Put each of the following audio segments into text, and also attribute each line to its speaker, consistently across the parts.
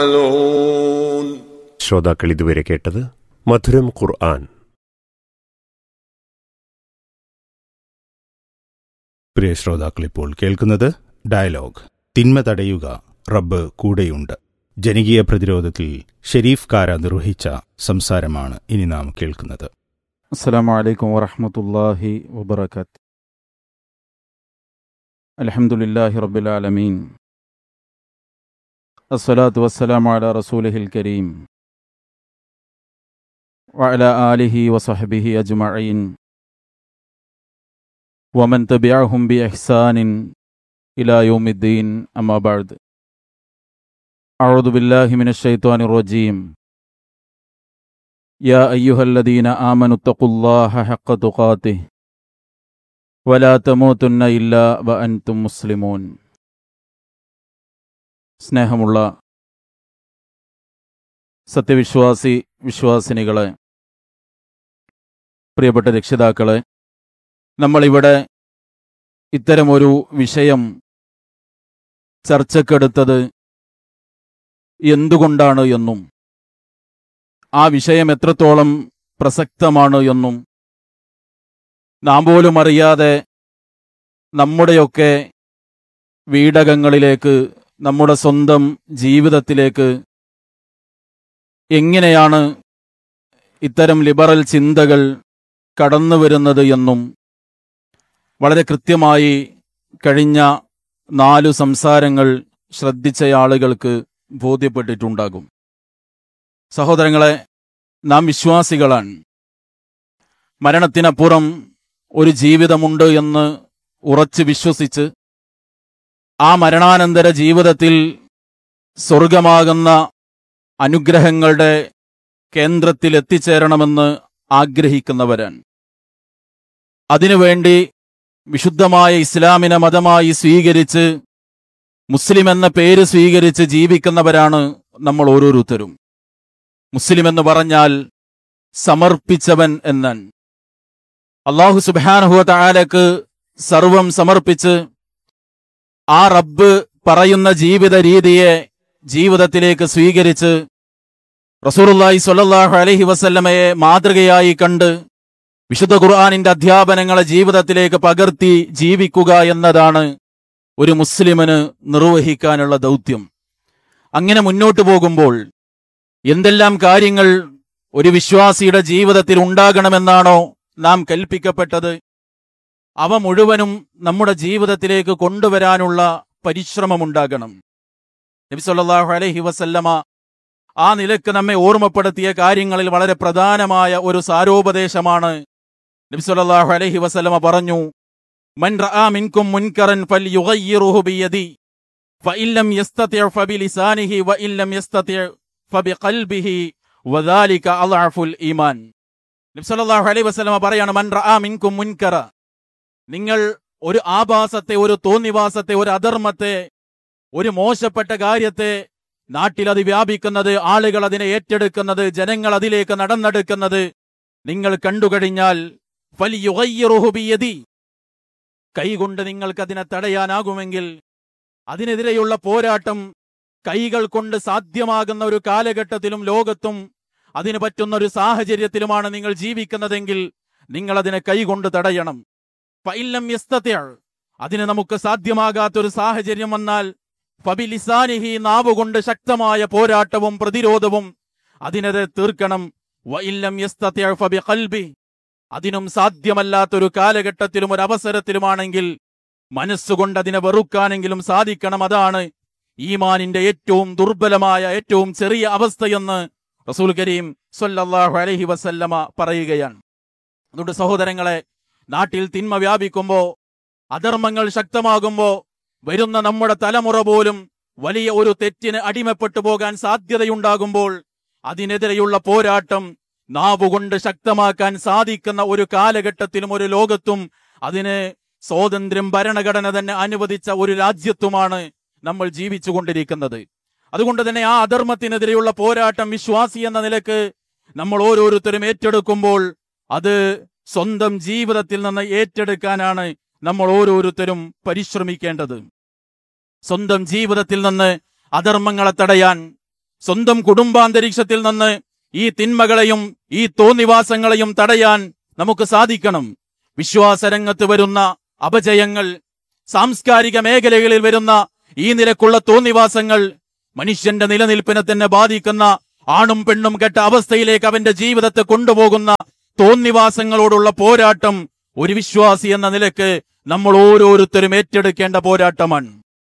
Speaker 1: يفعلون
Speaker 2: ശ്രോതാക്കൾ ഇതുവരെ കേട്ടത് മധുരം ഖുർആൻ
Speaker 3: പ്രിയ ശ്രോതാക്കൾ ഇപ്പോൾ കേൾക്കുന്നത് ഡയലോഗ് തിന്മ തടയുക റബ്ബ് കൂടെയുണ്ട് ജനകീയ പ്രതിരോധത്തിൽ ഷെരീഫ് കാര നിർവഹിച്ച സംസാരമാണ് ഇനി നാം കേൾക്കുന്നത്
Speaker 4: السلام عليكم ورحمة الله وبركاته الحمد لله رب العالمين الصلاة والسلام على رسوله الكريم وعلى آله وصحبه أجمعين ومن تبعهم بإحسان إلى يوم الدين أما بعد أعوذ بالله من الشيطان الرجيم يا أيها الذين آمنوا اتقوا الله حق تقاته ولا تموتن إلا وأنتم مسلمون സ്നേഹമുള്ള സത്യവിശ്വാസി വിശ്വാസിനികളെ പ്രിയപ്പെട്ട രക്ഷിതാക്കളെ നമ്മളിവിടെ ഇത്തരമൊരു വിഷയം ചർച്ചക്കെടുത്തത് എന്തുകൊണ്ടാണ് എന്നും ആ വിഷയം എത്രത്തോളം പ്രസക്തമാണ് എന്നും നാം പോലും അറിയാതെ നമ്മുടെയൊക്കെ വീടകങ്ങളിലേക്ക് നമ്മുടെ സ്വന്തം ജീവിതത്തിലേക്ക് എങ്ങനെയാണ് ഇത്തരം ലിബറൽ ചിന്തകൾ കടന്നു വരുന്നത് എന്നും വളരെ കൃത്യമായി കഴിഞ്ഞ നാലു സംസാരങ്ങൾ ശ്രദ്ധിച്ച ആളുകൾക്ക് ബോധ്യപ്പെട്ടിട്ടുണ്ടാകും സഹോദരങ്ങളെ നാം വിശ്വാസികളാണ് മരണത്തിനപ്പുറം ഒരു ജീവിതമുണ്ട് എന്ന് ഉറച്ചു വിശ്വസിച്ച് ആ മരണാനന്തര ജീവിതത്തിൽ സ്വർഗമാകുന്ന അനുഗ്രഹങ്ങളുടെ കേന്ദ്രത്തിൽ എത്തിച്ചേരണമെന്ന് ആഗ്രഹിക്കുന്നവരാണ് അതിനുവേണ്ടി വിശുദ്ധമായ ഇസ്ലാമിനെ മതമായി സ്വീകരിച്ച് മുസ്ലിം എന്ന പേര് സ്വീകരിച്ച് ജീവിക്കുന്നവരാണ് നമ്മൾ ഓരോരുത്തരും മുസ്ലിം എന്ന് പറഞ്ഞാൽ സമർപ്പിച്ചവൻ എന്നൻ അള്ളാഹു സുബാനുഹുവ താലക്ക് സർവം സമർപ്പിച്ച് ആ റബ്ബ് പറയുന്ന ജീവിത രീതിയെ ജീവിതത്തിലേക്ക് സ്വീകരിച്ച് റസൂറുല്ലായി സ്വല്ലല്ലാഹു അലൈഹി വസല്ലമയെ മാതൃകയായി കണ്ട് വിശുദ്ധ ഖുർആാനിന്റെ അധ്യാപനങ്ങളെ ജീവിതത്തിലേക്ക് പകർത്തി ജീവിക്കുക എന്നതാണ് ഒരു മുസ്ലിമിന് നിർവഹിക്കാനുള്ള ദൗത്യം അങ്ങനെ മുന്നോട്ടു പോകുമ്പോൾ എന്തെല്ലാം കാര്യങ്ങൾ ഒരു വിശ്വാസിയുടെ ജീവിതത്തിൽ ഉണ്ടാകണമെന്നാണോ നാം കൽപ്പിക്കപ്പെട്ടത് അവ മുഴുവനും നമ്മുടെ ജീവിതത്തിലേക്ക് കൊണ്ടുവരാനുള്ള പരിശ്രമമുണ്ടാകണം നബി സല്ലല്ലാഹു അലൈഹി വസല്ലമ ആ നിലക്ക് നമ്മെ ഓർമ്മപ്പെടുത്തിയ കാര്യങ്ങളിൽ വളരെ പ്രധാനമായ ഒരു സാരോപദേശമാണ് നബി സല്ലല്ലാഹു അലൈഹി വസല്ലമ പറഞ്ഞു മൻ റആ മിൻകും മുൻകറൻ ഫൽയുഗയ്യിറുഹു ബിയദി ഫഇൻ ലം യസ്തതി' ഫബിലിസാനിഹി വഇൻ ലം യസ്തതി' ഫബിഖൽബിഹി വദാലിക അളഅഫുൽ ഈമാൻ നബി സല്ലല്ലാഹു അലൈഹി വസല്ലമ പറയാണ് മൻ റആ മിൻകും മുൻകറ നിങ്ങൾ ഒരു ആഭാസത്തെ ഒരു തോന്നിവാസത്തെ ഒരു അധർമ്മത്തെ ഒരു മോശപ്പെട്ട കാര്യത്തെ നാട്ടിൽ അത് വ്യാപിക്കുന്നത് ആളുകൾ അതിനെ ഏറ്റെടുക്കുന്നത് ജനങ്ങൾ അതിലേക്ക് നടന്നെടുക്കുന്നത് നിങ്ങൾ കണ്ടുകഴിഞ്ഞാൽ ഫലിയുഗയ്യിറുഹു ബിയദി കൈകൊണ്ട് നിങ്ങൾക്ക് അതിനെ തടയാനാകുമെങ്കിൽ അതിനെതിരെയുള്ള പോരാട്ടം കൈകൾ കൊണ്ട് സാധ്യമാകുന്ന ഒരു കാലഘട്ടത്തിലും ലോകത്തും അതിന് പറ്റുന്ന ഒരു സാഹചര്യത്തിലുമാണ് നിങ്ങൾ ജീവിക്കുന്നതെങ്കിൽ നിങ്ങൾ അതിനെ കൈകൊണ്ട് തടയണം ഫൈലം യസ്തത്യ അതിന് നമുക്ക് സാധ്യമാകാത്തൊരു സാഹചര്യം വന്നാൽ ഫബിലിസാനിഹി നാവുകൊണ്ട് ശക്തമായ പോരാട്ടവും പ്രതിരോധവും അതിനെതിരെ തീർക്കണം വഇല്ലം യസ്തത്യ ഫബി ഖൽബി അതിനും സാധ്യമല്ലാത്തൊരു കാലഘട്ടത്തിലും ഒരു അവസരത്തിലുമാണെങ്കിൽ മനസ്സുകൊണ്ട് അതിനെ വെറുക്കാനെങ്കിലും സാധിക്കണം അതാണ് ഈമാനിന്റെ ഏറ്റവും ദുർബലമായ ഏറ്റവും ചെറിയ അവസ്ഥയെന്ന് റസൂൽ കരീം സല്ലല്ലാഹു അലൈഹി വസല്ലമ പറയുകയാണ് അതുകൊണ്ട് സഹോദരങ്ങളെ നാട്ടിൽ തിന്മ വ്യാപിക്കുമ്പോ അധർമ്മങ്ങൾ ശക്തമാകുമ്പോ വരുന്ന നമ്മുടെ തലമുറ പോലും വലിയ ഒരു തെറ്റിന് അടിമപ്പെട്ടു പോകാൻ സാധ്യതയുണ്ടാകുമ്പോൾ അതിനെതിരെയുള്ള പോരാട്ടം നാവുകൊണ്ട് ശക്തമാക്കാൻ സാധിക്കുന്ന ഒരു കാലഘട്ടത്തിലും ഒരു ലോകത്തും അതിന് സ്വാതന്ത്ര്യം ഭരണഘടന തന്നെ അനുവദിച്ച ഒരു രാജ്യത്തുമാണ് നമ്മൾ ജീവിച്ചുകൊണ്ടിരിക്കുന്നത് അതുകൊണ്ട് തന്നെ ആ അധർമ്മത്തിനെതിരെയുള്ള പോരാട്ടം വിശ്വാസി എന്ന നിലക്ക് നമ്മൾ ഓരോരുത്തരും ഏറ്റെടുക്കുമ്പോൾ അത് സ്വന്തം ജീവിതത്തിൽ നിന്ന് ഏറ്റെടുക്കാനാണ് നമ്മൾ ഓരോരുത്തരും പരിശ്രമിക്കേണ്ടത് സ്വന്തം ജീവിതത്തിൽ നിന്ന് അധർമ്മങ്ങളെ തടയാൻ സ്വന്തം കുടുംബാന്തരീക്ഷത്തിൽ നിന്ന് ഈ തിന്മകളെയും ഈ തോന്നിവാസങ്ങളെയും തടയാൻ നമുക്ക് സാധിക്കണം വിശ്വാസരംഗത്ത് വരുന്ന അപജയങ്ങൾ സാംസ്കാരിക മേഖലകളിൽ വരുന്ന ഈ നിലക്കുള്ള തോന്നിവാസങ്ങൾ മനുഷ്യന്റെ നിലനിൽപ്പിനെ തന്നെ ബാധിക്കുന്ന ആണും പെണ്ണും കെട്ട അവസ്ഥയിലേക്ക് അവന്റെ ജീവിതത്തെ കൊണ്ടുപോകുന്ന തോന്നിവാസങ്ങളോടുള്ള പോരാട്ടം ഒരു വിശ്വാസി എന്ന നിലക്ക് നമ്മൾ ഓരോരുത്തരും ഏറ്റെടുക്കേണ്ട പോരാട്ടമാണ്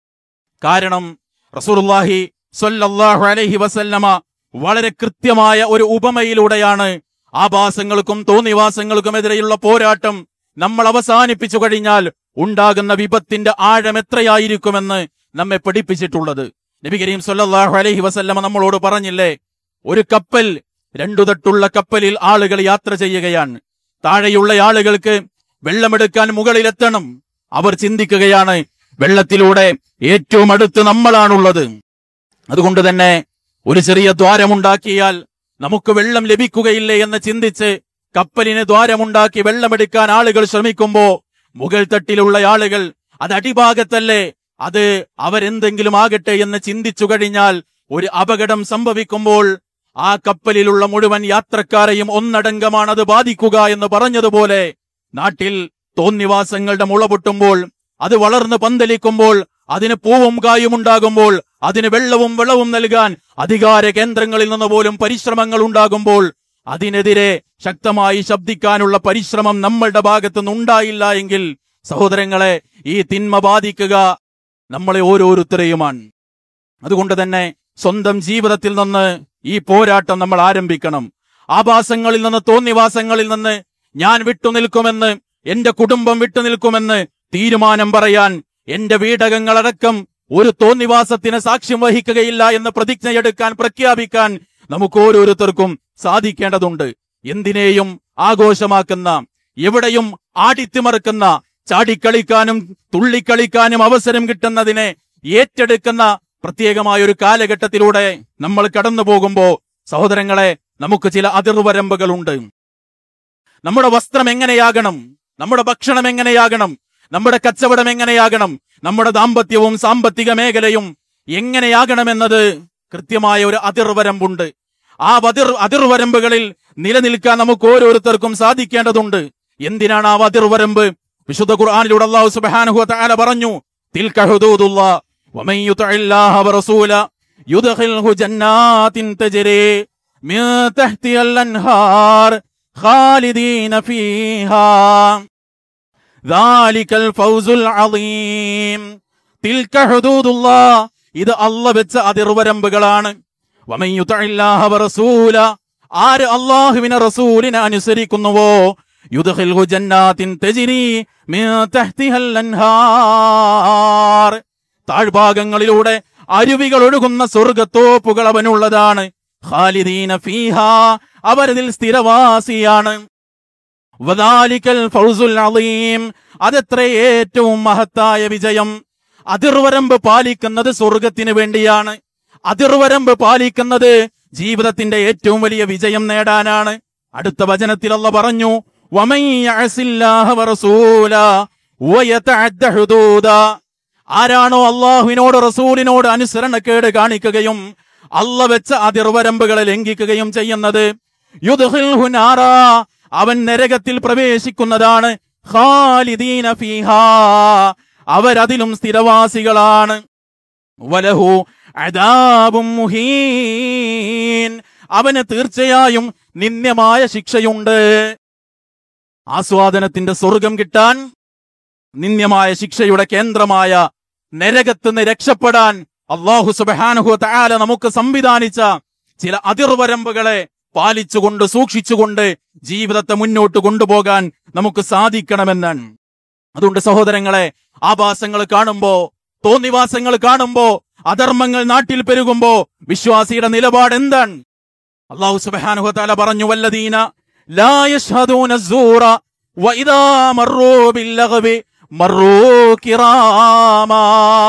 Speaker 4: കാരണം റസൂലുള്ളാഹി സ്വല്ലല്ലാഹു അലൈഹി വസല്ലമ വളരെ കൃത്യമായ ഒരു ഉപമയിലൂടെയാണ് ആഭാസങ്ങൾക്കും തോന്നിവാസങ്ങൾക്കുമെതിരെയുള്ള പോരാട്ടം നമ്മൾ അവസാനിപ്പിച്ചു കഴിഞ്ഞാൽ ഉണ്ടാകുന്ന വിപത്തിന്റെ ആഴം എത്രയായിരിക്കുമെന്ന് നമ്മെ പഠിപ്പിച്ചിട്ടുള്ളത് നബി കരീം സല്ലല്ലാഹു അലൈഹി വസല്ലമ നമ്മളോട് പറഞ്ഞില്ലേ ഒരു കപ്പൽ രണ്ടു തട്ടുള്ള കപ്പലിൽ ആളുകൾ യാത്ര ചെയ്യുകയാണ് താഴെയുള്ള ആളുകൾക്ക് വെള്ളമെടുക്കാൻ മുകളിലെത്തണം അവർ ചിന്തിക്കുകയാണ് വെള്ളത്തിലൂടെ ഏറ്റവും അടുത്ത് നമ്മളാണുള്ളത് അതുകൊണ്ട് തന്നെ ഒരു ചെറിയ ദ്വാരമുണ്ടാക്കിയാൽ നമുക്ക് വെള്ളം ലഭിക്കുകയില്ലേ എന്ന് ചിന്തിച്ച് കപ്പലിന് ദ്വാരമുണ്ടാക്കി വെള്ളമെടുക്കാൻ ആളുകൾ ശ്രമിക്കുമ്പോ മുകൾ തട്ടിലുള്ള ആളുകൾ അത് അടിഭാഗത്തല്ലേ അത് അവരെന്തെങ്കിലും ആകട്ടെ എന്ന് ചിന്തിച്ചു കഴിഞ്ഞാൽ ഒരു അപകടം സംഭവിക്കുമ്പോൾ ആ കപ്പലിലുള്ള മുഴുവൻ യാത്രക്കാരെയും ഒന്നടങ്കമാണ് അത് ബാധിക്കുക എന്ന് പറഞ്ഞതുപോലെ നാട്ടിൽ തോന്നിവാസങ്ങളുടെ മുള പൊട്ടുമ്പോൾ അത് വളർന്ന് പന്തലിക്കുമ്പോൾ അതിന് പൂവും കായും ഉണ്ടാകുമ്പോൾ അതിന് വെള്ളവും വെള്ളവും നൽകാൻ അധികാര കേന്ദ്രങ്ങളിൽ നിന്ന് പോലും പരിശ്രമങ്ങൾ ഉണ്ടാകുമ്പോൾ അതിനെതിരെ ശക്തമായി ശബ്ദിക്കാനുള്ള പരിശ്രമം നമ്മളുടെ ഭാഗത്തുനിന്ന് ഉണ്ടായില്ല എങ്കിൽ സഹോദരങ്ങളെ ഈ തിന്മ ബാധിക്കുക നമ്മളെ ഓരോരുത്തരെയുമാണ് അതുകൊണ്ട് തന്നെ സ്വന്തം ജീവിതത്തിൽ നിന്ന് ഈ പോരാട്ടം നമ്മൾ ആരംഭിക്കണം ആഭാസങ്ങളിൽ നിന്ന് തോന്നിവാസങ്ങളിൽ നിന്ന് ഞാൻ വിട്ടുനിൽക്കുമെന്ന് എന്റെ കുടുംബം വിട്ടുനിൽക്കുമെന്ന് തീരുമാനം പറയാൻ എന്റെ വീടകങ്ങളടക്കം ഒരു തോന്നിവാസത്തിന് സാക്ഷ്യം വഹിക്കുകയില്ല എന്ന് പ്രതിജ്ഞയെടുക്കാൻ പ്രഖ്യാപിക്കാൻ നമുക്ക് ഓരോരുത്തർക്കും സാധിക്കേണ്ടതുണ്ട് എന്തിനേയും ആഘോഷമാക്കുന്ന എവിടെയും ആടിത്തിമറക്കുന്ന ചാടിക്കളിക്കാനും തുള്ളിക്കളിക്കാനും അവസരം കിട്ടുന്നതിനെ ഏറ്റെടുക്കുന്ന പ്രത്യേകമായ ഒരു കാലഘട്ടത്തിലൂടെ നമ്മൾ കടന്നു പോകുമ്പോ സഹോദരങ്ങളെ നമുക്ക് ചില അതിർവരമ്പുകളുണ്ട് നമ്മുടെ വസ്ത്രം എങ്ങനെയാകണം നമ്മുടെ ഭക്ഷണം എങ്ങനെയാകണം നമ്മുടെ കച്ചവടം എങ്ങനെയാകണം നമ്മുടെ ദാമ്പത്യവും സാമ്പത്തിക മേഖലയും എങ്ങനെയാകണമെന്നത് കൃത്യമായ ഒരു അതിർവരമ്പുണ്ട് ആ അതിർ അതിർവരമ്പുകളിൽ നിലനിൽക്കാൻ നമുക്ക് ഓരോരുത്തർക്കും സാധിക്കേണ്ടതുണ്ട് എന്തിനാണ് ആ അതിർവരമ്പ് വിശുദ്ധ ഖുർആനിലൂടെ അല്ലാഹു സുബ്ഹാനഹു വ തആല പറഞ്ഞു തിൽക ഹുദൂദുല്ലാ വമൻ യുതഇല്ലാഹ വറസൂല യുദ്ഖിൽഹു ജന്നാത്തിൻ തജ്രി മിൻ തഹ്തിഹൽ അൻഹാർ ഖാലിദീന ഫീഹാ ذلك الفوز العظيم تلك حدود الله ഇത് അല്ല വെച്ച അതിർവരമ്പുകളാണ് വമൻ യുതഇല്ലാഹ വറസൂല ആര് അള്ളാഹുവിനെ റസൂലിനെ അനുസരിക്കുന്നുവോ യുദ്ഖിൽഹു ജന്നാത്തിൻ തജ്രി മിൻ തഹ്തിഹൽ അൻഹാർ താഴ്ഭാഗങ്ങളിലൂടെ അരുവികൾ ഒഴുകുന്ന സ്വർഗത്തോപ്പുകൾ അവനുള്ളതാണ് ഖാലിദീന ഫീഹ അവരതിൽ സ്ഥിരവാസിയാണ് വദാലിക്കൽ ഫൗസുൽ അളീം അതെത്ര ഏറ്റവും മഹത്തായ വിജയം അതിർവരമ്പ് പാലിക്കുന്നത് സ്വർഗത്തിന് വേണ്ടിയാണ് അതിർവരമ്പ് പാലിക്കുന്നത് ജീവിതത്തിന്റെ ഏറ്റവും വലിയ വിജയം നേടാനാണ് അടുത്ത വചനത്തിൽ അല്ല പറഞ്ഞു വമൻ യഅസില്ലാഹ വറസൂല വയതഅദ്ദ ഹുദൂദ ആരാണോ അള്ളാഹുവിനോട് റസൂലിനോട് അനുസരണക്കേട് കാണിക്കുകയും അല്ല വെച്ച അതിർവരമ്പുകളെ ലംഘിക്കുകയും ചെയ്യുന്നത് യുദ്ഹിൽഹു നാറാ അവൻ നരകത്തിൽ പ്രവേശിക്കുന്നതാണ് ഖാലിദീന ഫീഹാ അവരതിലും സ്ഥിരവാസികളാണ് വലഹു അദാബും മുഹീൻ അവന് തീർച്ചയായും നിന്ദ്യമായ ശിക്ഷയുണ്ട് ആസ്വാദനത്തിന്റെ സ്വർഗം കിട്ടാൻ നിന്ദ്യമായ ശിക്ഷയുടെ കേന്ദ്രമായ നരകത്ത് നിന്ന് രക്ഷപ്പെടാൻ അള്ളാഹു സുബഹാനുഹു തആല നമുക്ക് സംവിധാനിച്ച ചില അതിർവരമ്പുകളെ പാലിച്ചുകൊണ്ട് സൂക്ഷിച്ചുകൊണ്ട് ജീവിതത്തെ മുന്നോട്ട് കൊണ്ടുപോകാൻ നമുക്ക് സാധിക്കണമെന്നാണ് അതുകൊണ്ട് സഹോദരങ്ങളെ ആഭാസങ്ങൾ കാണുമ്പോ തോന്നിവാസങ്ങൾ കാണുമ്പോ അധർമ്മങ്ങൾ നാട്ടിൽ പെരുകുമ്പോ വിശ്വാസിയുടെ നിലപാട് എന്താണ് അള്ളാഹു സുബ്ഹാനഹു തആല പറഞ്ഞു വല്ലദീന ലാ യശ്ഹദൂന الزൂറ വഇദാ മറൂ ബില്ലഗ്വി മറൂ കിറാമാ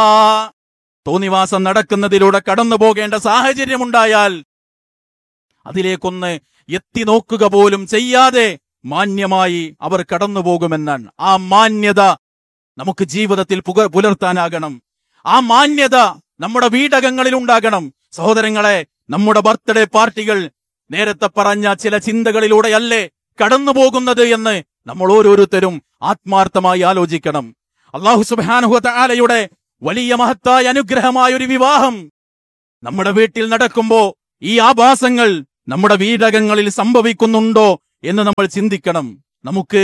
Speaker 4: തോന്നിവാസം നടക്കുന്നതിലൂടെ കടന്നു പോകേണ്ട സാഹചര്യമുണ്ടായാൽ അതിലേക്കൊന്ന് എത്തി നോക്കുക പോലും ചെയ്യാതെ മാന്യമായി അവർ കടന്നു പോകുമെന്നാണ് ആ മാന്യത നമുക്ക് ജീവിതത്തിൽ പുക പുലർത്താനാകണം ആ മാന്യത നമ്മുടെ വീടകങ്ങളിൽ ഉണ്ടാകണം സഹോദരങ്ങളെ നമ്മുടെ ബർത്ത്ഡേ പാർട്ടികൾ നേരത്തെ പറഞ്ഞ ചില ചിന്തകളിലൂടെയല്ലേ കടന്നു പോകുന്നത് എന്ന് നമ്മൾ ഓരോരുത്തരും ആത്മാർത്ഥമായി ആലോചിക്കണം അള്ളാഹു സുബാനുഹുലയുടെ വലിയ മഹത്തായ അനുഗ്രഹമായ ഒരു വിവാഹം നമ്മുടെ വീട്ടിൽ നടക്കുമ്പോ ഈ ആഭാസങ്ങൾ നമ്മുടെ വീടകങ്ങളിൽ സംഭവിക്കുന്നുണ്ടോ എന്ന് നമ്മൾ ചിന്തിക്കണം നമുക്ക്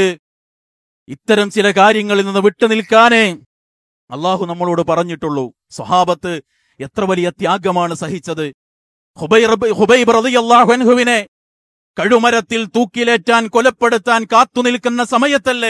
Speaker 4: ഇത്തരം ചില കാര്യങ്ങളിൽ നിന്ന് വിട്ടുനിൽക്കാനേ അള്ളാഹു നമ്മളോട് പറഞ്ഞിട്ടുള്ളൂ സ്വഹാബത്ത് എത്ര വലിയ ത്യാഗമാണ് സഹിച്ചത് ഹുബൈറബ്- ഹുബൈബ് റളിയല്ലാഹു അൻഹുവിനെ കഴുമരത്തിൽ തൂക്കിലേറ്റാൻ കൊലപ്പെടുത്താൻ കാത്തുനിൽക്കുന്ന സമയത്തല്ലേ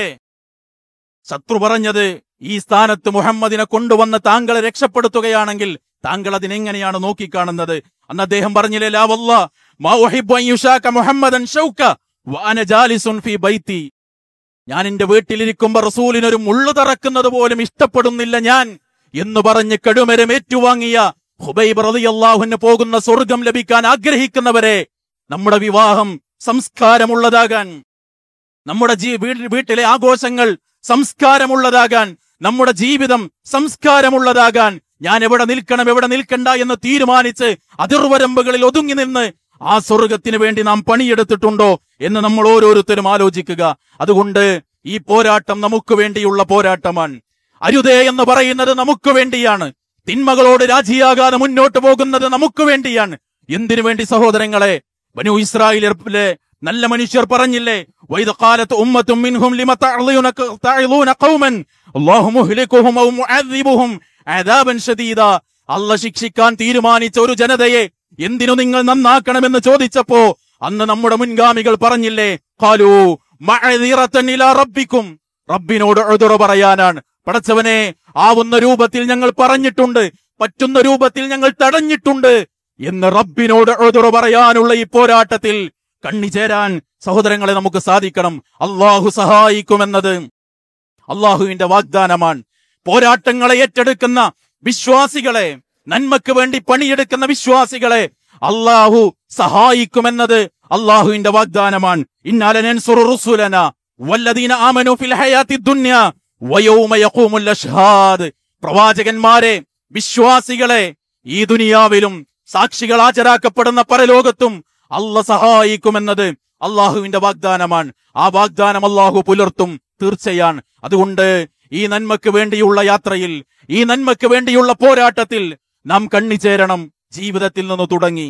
Speaker 4: ശത്രു പറഞ്ഞത് ഈ സ്ഥാനത്ത് മുഹമ്മദിനെ കൊണ്ടുവന്ന് താങ്കളെ രക്ഷപ്പെടുത്തുകയാണെങ്കിൽ താങ്കൾ അതിനെങ്ങനെയാണ് നോക്കിക്കാണുന്നത് അന്ന് അദ്ദേഹം പറഞ്ഞില്ലേ ലാ വല്ലാ മാ ഉഹിബ്ബു അൻ യുശാക മുഹമ്മദൻ ഷൗക വഅന ജാലിസുൻ ഫീ ബൈത്തി ഞാൻ എന്റെ വീട്ടിലിരിക്കുമ്പോ റസൂലിനൊരു മുള്ളു തറക്കുന്നത് പോലും ഇഷ്ടപ്പെടുന്നില്ല ഞാൻ എന്ന് പറഞ്ഞ് കടുമരം ഏറ്റുവാങ്ങിയ ഹുബൈബ് റളിയല്ലാഹുവിന് പോകുന്ന സ്വർഗം ലഭിക്കാൻ ആഗ്രഹിക്കുന്നവരെ നമ്മുടെ വിവാഹം സംസ്കാരമുള്ളതാകാൻ നമ്മുടെ ജീ വീ- വീട്ടിലെ ആഘോഷങ്ങൾ സംസ്കാരമുള്ളതാകാൻ നമ്മുടെ ജീവിതം സംസ്കാരമുള്ളതാകാൻ ഞാൻ എവിടെ നിൽക്കണം എവിടെ നിൽക്കണ്ട എന്ന് തീരുമാനിച്ച് അതിർവരമ്പുകളിൽ ഒതുങ്ങി നിന്ന് ആ സ്വർഗത്തിന് വേണ്ടി നാം പണിയെടുത്തിട്ടുണ്ടോ എന്ന് നമ്മൾ ഓരോരുത്തരും ആലോചിക്കുക അതുകൊണ്ട് ഈ പോരാട്ടം നമുക്ക് വേണ്ടിയുള്ള പോരാട്ടമാണ് അരുതേ എന്ന് പറയുന്നത് നമുക്ക് വേണ്ടിയാണ് തിന്മകളോട് രാജിയാകാതെ മുന്നോട്ട് പോകുന്നത് നമുക്ക് വേണ്ടിയാണ് എന്തിനു വേണ്ടി സഹോദരങ്ങളെ ബനു ഇസ്രായേലിലെ നല്ല മനുഷ്യർ പറഞ്ഞില്ലേ വൈദ ഖാലത്ത് ഉമ്മത്തും മിൻഹും ലിമ തഅളൂന തഅളൂന ഖൗമൻ അല്ലാഹു മുഹ്ലികുഹും ഔ മുഅദ്ദിബുഹും അദാബൻ ശദീദ അല്ല ശിക്ഷിക്കാൻ തീരുമാനിച്ച ഒരു ജനതയെ എന്തിനു നിങ്ങൾ നന്നാക്കണമെന്ന് ചോദിച്ചപ്പോ അന്ന് നമ്മുടെ മുൻഗാമികൾ പറഞ്ഞില്ലേ ഖാലൂ മഅദിറത്തൻ ഇലാ റബ്ബിക്കും റബ്ബിനോട് ഉദുറ പറയാനാണ് പടച്ചവനെ ആവുന്ന രൂപത്തിൽ ഞങ്ങൾ പറഞ്ഞിട്ടുണ്ട് പറ്റുന്ന രൂപത്തിൽ ഞങ്ങൾ തടഞ്ഞിട്ടുണ്ട് എന്ന് റബ്ബിനോട് ഉദുറ പറയാനുള്ള ഈ പോരാട്ടത്തിൽ കണ്ണിചേരാൻ സഹോദരങ്ങളെ നമുക്ക് സാധിക്കണം അള്ളാഹു സഹായിക്കുമെന്നത് അള്ളാഹുവിന്റെ വാഗ്ദാനമാണ് പോരാട്ടങ്ങളെ ഏറ്റെടുക്കുന്ന വിശ്വാസികളെ നന്മക്ക് വേണ്ടി പണിയെടുക്കുന്ന വിശ്വാസികളെ അള്ളാഹു സഹായിക്കുമെന്നത് അള്ളാഹുവിന്റെ വാഗ്ദാനമാണ് ഇന്നാലനൻസുറു റുസുലന വല്ലദീന ആമനു ഫിൽ ഹയാത്തി ദുന്യ വയൗമ യഖൂമുൽ അഷ്ഹാദ് പ്രവാചകന്മാരെ വിശ്വാസികളെ ഈ ദുനിയാവിലും സാക്ഷികൾ ഹാജരാക്കപ്പെടുന്ന പരലോകത്തും അല്ല സഹായിക്കുമെന്നത് അള്ളാഹുവിന്റെ വാഗ്ദാനമാണ് ആ വാഗ്ദാനം അള്ളാഹു പുലർത്തും തീർച്ചയാണ് അതുകൊണ്ട് ഈ നന്മക്ക് വേണ്ടിയുള്ള യാത്രയിൽ ഈ നന്മക്ക് വേണ്ടിയുള്ള പോരാട്ടത്തിൽ നാം കണ്ണിച്ചേരണം ജീവിതത്തിൽ നിന്ന് തുടങ്ങി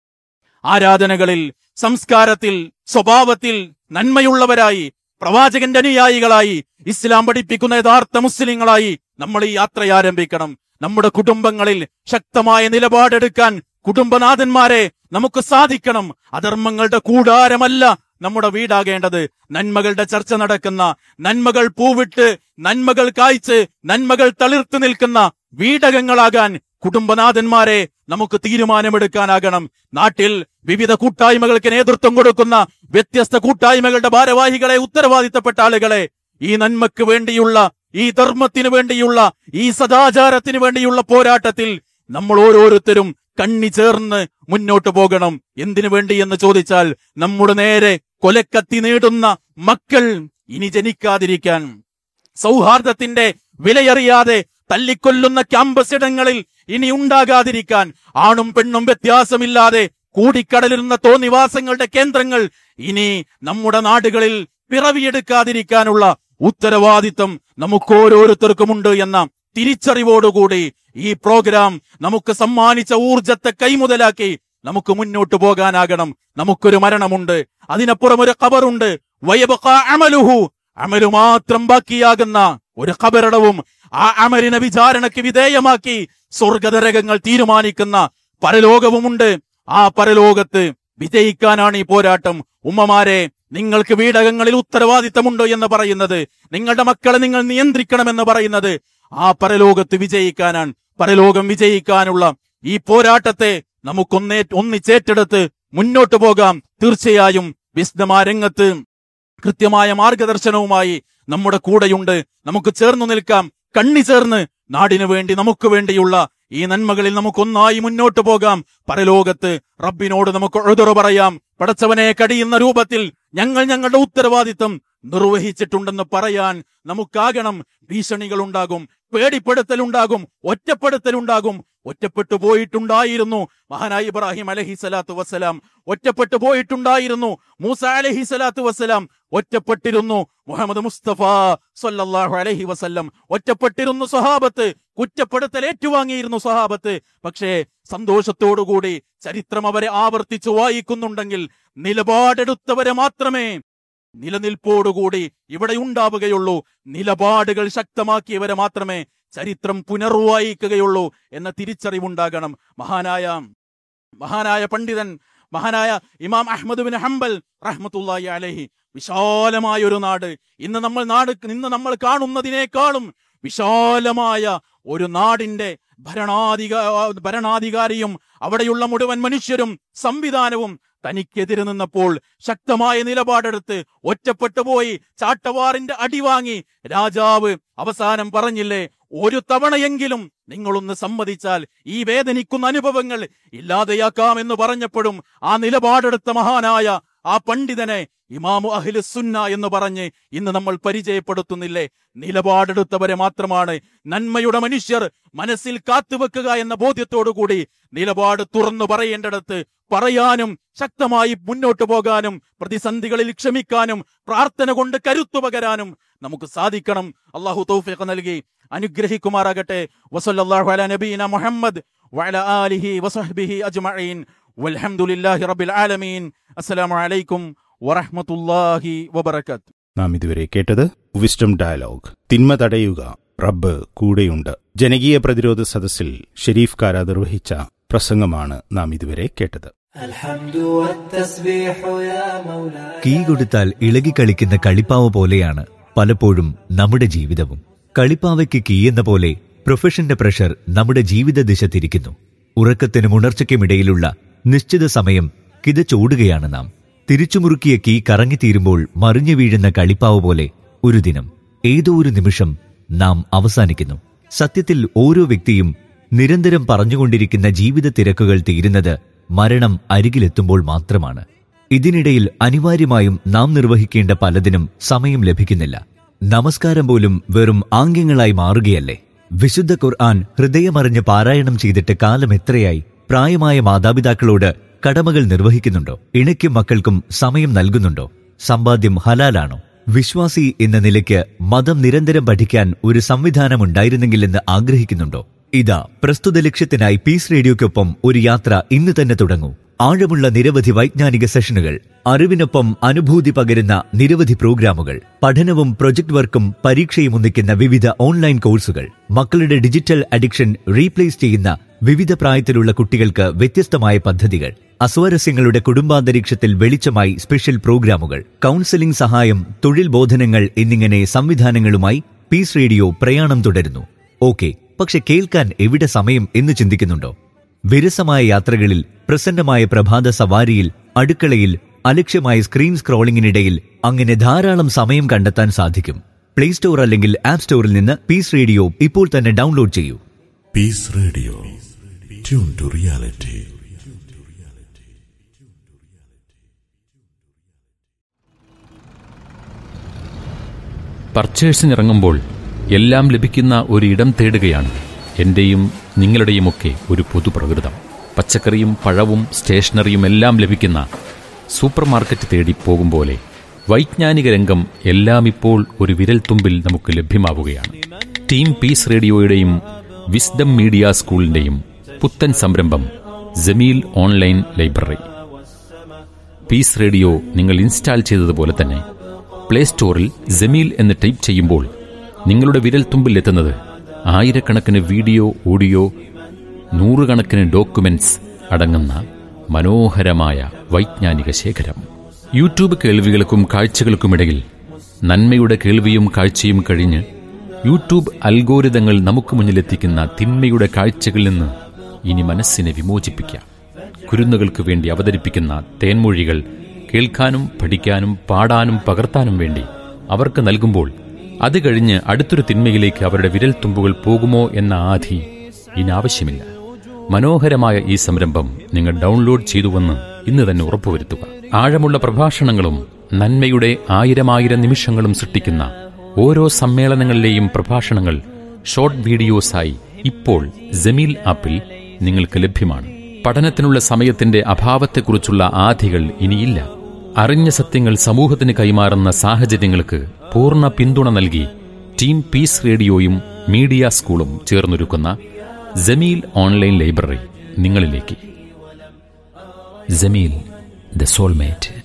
Speaker 4: ആരാധനകളിൽ സംസ്കാരത്തിൽ സ്വഭാവത്തിൽ നന്മയുള്ളവരായി പ്രവാചകന്റെ അനുയായികളായി ഇസ്ലാം പഠിപ്പിക്കുന്ന യഥാർത്ഥ മുസ്ലിങ്ങളായി നമ്മൾ ഈ യാത്ര ആരംഭിക്കണം നമ്മുടെ കുടുംബങ്ങളിൽ ശക്തമായ നിലപാടെടുക്കാൻ കുടുംബനാഥന്മാരെ നമുക്ക് സാധിക്കണം അധർമ്മങ്ങളുടെ കൂടാരമല്ല നമ്മുടെ വീടാകേണ്ടത് നന്മകളുടെ ചർച്ച നടക്കുന്ന നന്മകൾ പൂവിട്ട് നന്മകൾ കായ്ച്ച് നന്മകൾ തളിർത്തു നിൽക്കുന്ന വീടകങ്ങളാകാൻ കുടുംബനാഥന്മാരെ നമുക്ക് തീരുമാനമെടുക്കാനാകണം നാട്ടിൽ വിവിധ കൂട്ടായ്മകൾക്ക് നേതൃത്വം കൊടുക്കുന്ന വ്യത്യസ്ത കൂട്ടായ്മകളുടെ ഭാരവാഹികളെ ഉത്തരവാദിത്തപ്പെട്ട ആളുകളെ ഈ നന്മക്ക് വേണ്ടിയുള്ള ഈ ധർമ്മത്തിനു വേണ്ടിയുള്ള ഈ സദാചാരത്തിനു വേണ്ടിയുള്ള പോരാട്ടത്തിൽ നമ്മൾ ഓരോരുത്തരും കണ്ണി ചേർന്ന് മുന്നോട്ട് പോകണം എന്തിനു വേണ്ടി എന്ന് ചോദിച്ചാൽ നമ്മുടെ നേരെ കൊലക്കത്തി നേടുന്ന മക്കൾ ഇനി ജനിക്കാതിരിക്കാൻ സൗഹാർദ്ദത്തിന്റെ വിലയറിയാതെ തല്ലിക്കൊല്ലുന്ന ക്യാമ്പസ് ഇടങ്ങളിൽ ഇനി ഉണ്ടാകാതിരിക്കാൻ ആണും പെണ്ണും വ്യത്യാസമില്ലാതെ കൂടിക്കടലിരുന്ന തോന്നിവാസങ്ങളുടെ കേന്ദ്രങ്ങൾ ഇനി നമ്മുടെ നാടുകളിൽ പിറവിയെടുക്കാതിരിക്കാനുള്ള ഉത്തരവാദിത്തം നമുക്ക് ഓരോരുത്തർക്കുമുണ്ട് എന്ന തിരിച്ചറിവോടുകൂടി ഈ പ്രോഗ്രാം നമുക്ക് സമ്മാനിച്ച ഊർജത്തെ കൈമുതലാക്കി നമുക്ക് മുന്നോട്ട് പോകാനാകണം നമുക്കൊരു മരണമുണ്ട് അതിനപ്പുറം ഒരു ഖബറുണ്ട് വയബഖാ അമലുഹു അമലു മാത്രം ബാക്കിയാകുന്ന ഒരു ഖബറിടവും ആ അമലിനെ വിചാരണയ്ക്ക് വിധേയമാക്കി സ്വർഗതരകങ്ങൾ തീരുമാനിക്കുന്ന പരലോകവുമുണ്ട് ആ പരലോകത്ത് വിജയിക്കാനാണ് ഈ പോരാട്ടം ഉമ്മമാരെ നിങ്ങൾക്ക് വീടകങ്ങളിൽ ഉത്തരവാദിത്തമുണ്ടോ എന്ന് പറയുന്നത് നിങ്ങളുടെ മക്കളെ നിങ്ങൾ നിയന്ത്രിക്കണമെന്ന് പറയുന്നത് ആ പരലോകത്ത് വിജയിക്കാനാണ് പരലോകം വിജയിക്കാനുള്ള ഈ പോരാട്ടത്തെ നമുക്കൊന്നേ ഒന്നിച്ചേറ്റെടുത്ത് മുന്നോട്ട് പോകാം തീർച്ചയായും വിശദമാ രംഗത്ത് കൃത്യമായ മാർഗദർശനവുമായി നമ്മുടെ കൂടെയുണ്ട് നമുക്ക് ചേർന്നു നിൽക്കാം കണ്ണി ചേർന്ന് നാടിനു വേണ്ടി നമുക്ക് വേണ്ടിയുള്ള ഈ നന്മകളിൽ നമുക്കൊന്നായി മുന്നോട്ട് പോകാം പരലോകത്ത് റബ്ബിനോട് നമുക്ക് എഴുതുറ പറയാം പടച്ചവനെ കടിയുന്ന രൂപത്തിൽ ഞങ്ങൾ ഞങ്ങളുടെ ഉത്തരവാദിത്തം നിർവഹിച്ചിട്ടുണ്ടെന്ന് പറയാൻ നമുക്കാകണം ഭീഷണികളുണ്ടാകും പേടിപ്പെടുത്തലുണ്ടാകും ഒറ്റപ്പെടുത്തലുണ്ടാകും ഒറ്റപ്പെട്ടു പോയിട്ടുണ്ടായിരുന്നു മഹാനായി ഇബ്രാഹിം അലഹി സ്വലാത്തു വസ്സലാം ഒറ്റപ്പെട്ടു പോയിട്ടുണ്ടായിരുന്നു മൂസ അലഹി സ്വലാത്തു വസ്സലാം ഒറ്റപ്പെട്ടിരുന്നു മുഹമ്മദ് മുസ്തഫ സല്ലല്ലാഹു അലൈഹി വസല്ലം ഒറ്റപ്പെട്ടിരുന്നു സ്വഹാബത്ത് കുറ്റപ്പെടുത്തൽ ഏറ്റുവാങ്ങിയിരുന്നു സ്വഹാബത്ത് പക്ഷേ സന്തോഷത്തോടുകൂടി ചരിത്രം അവരെ ആവർത്തിച്ചു വായിക്കുന്നുണ്ടെങ്കിൽ നിലപാടെടുത്തവരെ മാത്രമേ നിലനിൽപ്പോടുകൂടി ഇവിടെ ഉണ്ടാവുകയുള്ളൂ നിലപാടുകൾ ശക്തമാക്കിയവരെ മാത്രമേ ചരിത്രം പുനർവായിക്കുകയുള്ളൂ എന്ന തിരിച്ചറിവുണ്ടാകണം മഹാനായ മഹാനായ പണ്ഡിതൻ മഹാനായ ഇമാം അഹമ്മദ് ബിൻ ഹംബൽ റഹ്മത്തുള്ളാഹി അലൈഹി വിശാലമായ ഒരു നാട് ഇന്ന് നമ്മൾ നാട് ഇന്ന് നമ്മൾ കാണുന്നതിനേക്കാളും വിശാലമായ ഒരു നാടിന്റെ ഭരണാധിക ഭരണാധികാരിയും അവിടെയുള്ള മുഴുവൻ മനുഷ്യരും സംവിധാനവും തനിക്കെതിരെ നിന്നപ്പോൾ ശക്തമായ നിലപാടെടുത്ത് ഒറ്റപ്പെട്ടു പോയി ചാട്ടവാറിന്റെ അടി വാങ്ങി രാജാവ് അവസാനം പറഞ്ഞില്ലേ ഒരു തവണയെങ്കിലും നിങ്ങളൊന്ന് സമ്മതിച്ചാൽ ഈ വേദനിക്കുന്ന അനുഭവങ്ങൾ ഇല്ലാതെയാക്കാമെന്ന് പറഞ്ഞപ്പോഴും ആ നിലപാടെടുത്ത മഹാനായ ആ പണ്ഡിതനെ ഇമാമു അഹ്ലു സുന്ന എന്ന് പറഞ്ഞ് ഇന്ന് നമ്മൾ പരിചയപ്പെടുത്തുന്നില്ലേ നിലപാടെടുത്തവരെ മാത്രമാണ് നന്മയുടെ മനുഷ്യർ മനസ്സിൽ കാത്തുവെക്കുക എന്ന ബോധ്യത്തോടുകൂടി നിലപാട് തുറന്നു പറയേണ്ടടുത്ത് പറയാനും ശക്തമായി മുന്നോട്ടു പോകാനും പ്രതിസന്ധികളിൽ ക്ഷമിക്കാനും പ്രാർത്ഥന കൊണ്ട് കരുത്തു പകരാനും നമുക്ക് സാധിക്കണം അള്ളാഹു തൗഫീഖ് നൽകി അനുഗ്രഹിക്കുമാറാകട്ടെ വസല്ലല്ലാഹു അലാ നബീന മുഹമ്മദ് വഅല ആലിഹി വസഹ്ബിഹി അജ്മഈൻ വൽഹംദുലില്ലാഹി റബ്ബിൽ ആലമീൻ അസ്സലാമു അലൈക്കും വറഹ്മത്തുള്ളാഹി വബറകാത്ത്
Speaker 3: നാം ഇതുവരെ കേട്ടത് വിസ്ഡം ഡയലോഗ് തിന്മ തടയുക റബ്ബ് കൂടെയുണ്ട് ജനകീയ പ്രതിരോധ സദസ്സിൽ ഷെരീഫ് കാര നിർവഹിച്ച പ്രസംഗമാണ് നാം ഇതുവരെ കേട്ടത്
Speaker 1: الحمد والتسبيح يا مولاي
Speaker 5: കീ കൊടുത്താൽ ഇളകിക്കളിക്കുന്ന കളിപ്പാവ പോലെയാണ് പലപ്പോഴും നമ്മുടെ ജീവിതവും കളിപ്പാവയ്ക്ക് കീ എന്ന പോലെ പ്രൊഫഷന്റെ പ്രഷർ നമ്മുടെ ജീവിത ദിശ തിരിക്കുന്നു ഉറക്കത്തിനും ഉണർച്ചയ്ക്കുമിടയിലുള്ള നിശ്ചിത സമയം കിതച്ചോടുകയാണ് നാം തിരിച്ചുമുറുക്കിയ കീ കറങ്ങിത്തീരുമ്പോൾ മറിഞ്ഞു വീഴുന്ന കളിപ്പാവ പോലെ ഒരു ദിനം ഏതോ ഒരു നിമിഷം നാം അവസാനിക്കുന്നു സത്യത്തിൽ ഓരോ വ്യക്തിയും നിരന്തരം പറഞ്ഞുകൊണ്ടിരിക്കുന്ന ജീവിത തിരക്കുകൾ തീരുന്നത് മരണം അരികിലെത്തുമ്പോൾ മാത്രമാണ് ഇതിനിടയിൽ അനിവാര്യമായും നാം നിർവഹിക്കേണ്ട പലതിനും സമയം ലഭിക്കുന്നില്ല നമസ്കാരം പോലും വെറും ആംഗ്യങ്ങളായി മാറുകയല്ലേ വിശുദ്ധ ഖുർആൻ ഹൃദയമറിഞ്ഞ് പാരായണം ചെയ്തിട്ട് കാലം എത്രയായി പ്രായമായ മാതാപിതാക്കളോട് കടമകൾ നിർവഹിക്കുന്നുണ്ടോ ഇണയ്ക്കും മക്കൾക്കും സമയം നൽകുന്നുണ്ടോ സമ്പാദ്യം ഹലാലാണോ വിശ്വാസി എന്ന നിലയ്ക്ക് മതം നിരന്തരം പഠിക്കാൻ ഒരു സംവിധാനം ഉണ്ടായിരുന്നെങ്കിലെന്ന് ആഗ്രഹിക്കുന്നുണ്ടോ ഇതാ പ്രസ്തുത ലക്ഷ്യത്തിനായി പീസ് റേഡിയോയ്ക്കൊപ്പം ഒരു യാത്ര ഇന്ന് തന്നെ തുടങ്ങൂ ആഴമുള്ള നിരവധി വൈജ്ഞാനിക സെഷനുകൾ അറിവിനൊപ്പം അനുഭൂതി പകരുന്ന നിരവധി പ്രോഗ്രാമുകൾ പഠനവും പ്രൊജക്ട് വർക്കും പരീക്ഷയും ഒന്നിക്കുന്ന വിവിധ ഓൺലൈൻ കോഴ്സുകൾ മക്കളുടെ ഡിജിറ്റൽ അഡിക്ഷൻ റീപ്ലേസ് ചെയ്യുന്ന വിവിധ പ്രായത്തിലുള്ള കുട്ടികൾക്ക് വ്യത്യസ്തമായ പദ്ധതികൾ അസ്വാരസ്യങ്ങളുടെ കുടുംബാന്തരീക്ഷത്തിൽ വെളിച്ചമായി സ്പെഷ്യൽ പ്രോഗ്രാമുകൾ കൗൺസിലിംഗ് സഹായം തൊഴിൽ ബോധനങ്ങൾ എന്നിങ്ങനെ സംവിധാനങ്ങളുമായി പീസ് റേഡിയോ പ്രയാണം തുടരുന്നു ഓക്കെ പക്ഷെ കേൾക്കാൻ എവിടെ സമയം എന്ന് ചിന്തിക്കുന്നുണ്ടോ വിരസമായ യാത്രകളിൽ പ്രസന്നമായ പ്രഭാത സവാരിയിൽ അടുക്കളയിൽ അലക്ഷ്യമായ സ്ക്രീൻ സ്ക്രോളിംഗിനിടയിൽ അങ്ങനെ ധാരാളം സമയം കണ്ടെത്താൻ സാധിക്കും പ്ലേ സ്റ്റോർ അല്ലെങ്കിൽ ആപ്പ് സ്റ്റോറിൽ നിന്ന് പീസ് റേഡിയോ ഇപ്പോൾ തന്നെ ഡൗൺലോഡ് ചെയ്യൂ
Speaker 6: Peace Radio. Tune to reality.
Speaker 7: പർച്ചേഴ്സിനിറങ്ങുമ്പോൾ എല്ലാം ലഭിക്കുന്ന ഒരിടം തേടുകയാണ് എന്റെയും നിങ്ങളുടെയുമൊക്കെ ഒരു പൊതുപ്രകൃതം പച്ചക്കറിയും പഴവും സ്റ്റേഷനറിയും എല്ലാം ലഭിക്കുന്ന സൂപ്പർ മാർക്കറ്റ് തേടി പോകും പോലെ വൈജ്ഞാനിക രംഗം എല്ലാം ഇപ്പോൾ ഒരു വിരൽത്തുമ്പിൽ നമുക്ക് ലഭ്യമാവുകയാണ് ടീം പീസ് റേഡിയോയുടെയും വിസ്ഡം മീഡിയ സ്കൂളിന്റെയും പുത്തൻ സംരംഭം Jameel online library peace radio നിങ്ങൾ ഇൻസ്റ്റാൾ ചെയ്തതുപോലെ തന്നെ പ്ലേ സ്റ്റോറിൽ ജമീൽ എന്ന് ടൈപ്പ് ചെയ്യുമ്പോൾ നിങ്ങളുടെ വിരൽത്തുമ്പിൽ എത്തുന്നത് ആയിരക്കണക്കിന് വീഡിയോ ഓഡിയോ നൂറുകണക്കിന് ഡോക്യുമെന്റ്സ് അടങ്ങുന്ന മനോഹരമായ വൈജ്ഞാനിക ശേഖരം യൂട്യൂബ് കേൾവികൾക്കും കാഴ്ചകൾക്കുമിടയിൽ നന്മയുടെ കേൾവിയും കാഴ്ചയും കഴിഞ്ഞ് യൂട്യൂബ് അൽഗോരിതങ്ങൾ നമുക്ക് മുന്നിലെത്തിക്കുന്ന തിന്മയുടെ കാഴ്ചകളിൽ നിന്ന് ഇനി മനസ്സിനെ വിമോചിപ്പിക്കാം കുരുന്നുകൾക്ക് വേണ്ടി അവതരിപ്പിക്കുന്ന തേൻമൊഴികൾ കേൾക്കാനും പഠിക്കാനും പാടാനും പകർത്താനും വേണ്ടി അവർക്ക് നൽകുമ്പോൾ അത് കഴിഞ്ഞ് അടുത്തൊരു തിന്മയിലേക്ക് അവരുടെ വിരൽ തുമ്പുകൾ പോകുമോ എന്ന ആധി ഇനി ആവശ്യമില്ല മനോഹരമായ ഈ സംരംഭം നിങ്ങൾ ഡൗൺലോഡ് ചെയ്തുവെന്ന് ഇന്ന് തന്നെ ഉറപ്പുവരുത്തുക ആഴമുള്ള പ്രഭാഷണങ്ങളും നന്മയുടെ ആയിരമായിരം നിമിഷങ്ങളും സൃഷ്ടിക്കുന്ന ഓരോ സമ്മേളനങ്ങളിലെയും പ്രഭാഷണങ്ങൾ ഷോർട്ട് വീഡിയോസായി ഇപ്പോൾ ജമീൽ ആപ്പിൽ നിങ്ങൾക്ക് ലഭ്യമാണ് പഠനത്തിനുള്ള സമയത്തിന്റെ അഭാവത്തെക്കുറിച്ചുള്ള ആധികൾ ഇനിയില്ല അറിഞ്ഞ സത്യങ്ങൾ സമൂഹത്തിന് കൈമാറുന്ന സാഹചര്യങ്ങൾക്ക് പൂർണ്ണ പിന്തുണ നൽകി ടീം പീസ് റേഡിയോയും മീഡിയ സ്കൂളും ചേർന്നൊരുക്കുന്ന ജമീൽ ഓൺലൈൻ ലൈബ്രറി നിങ്ങളിലേക്ക് ജമീൽ ദ സോൾമേറ്റ്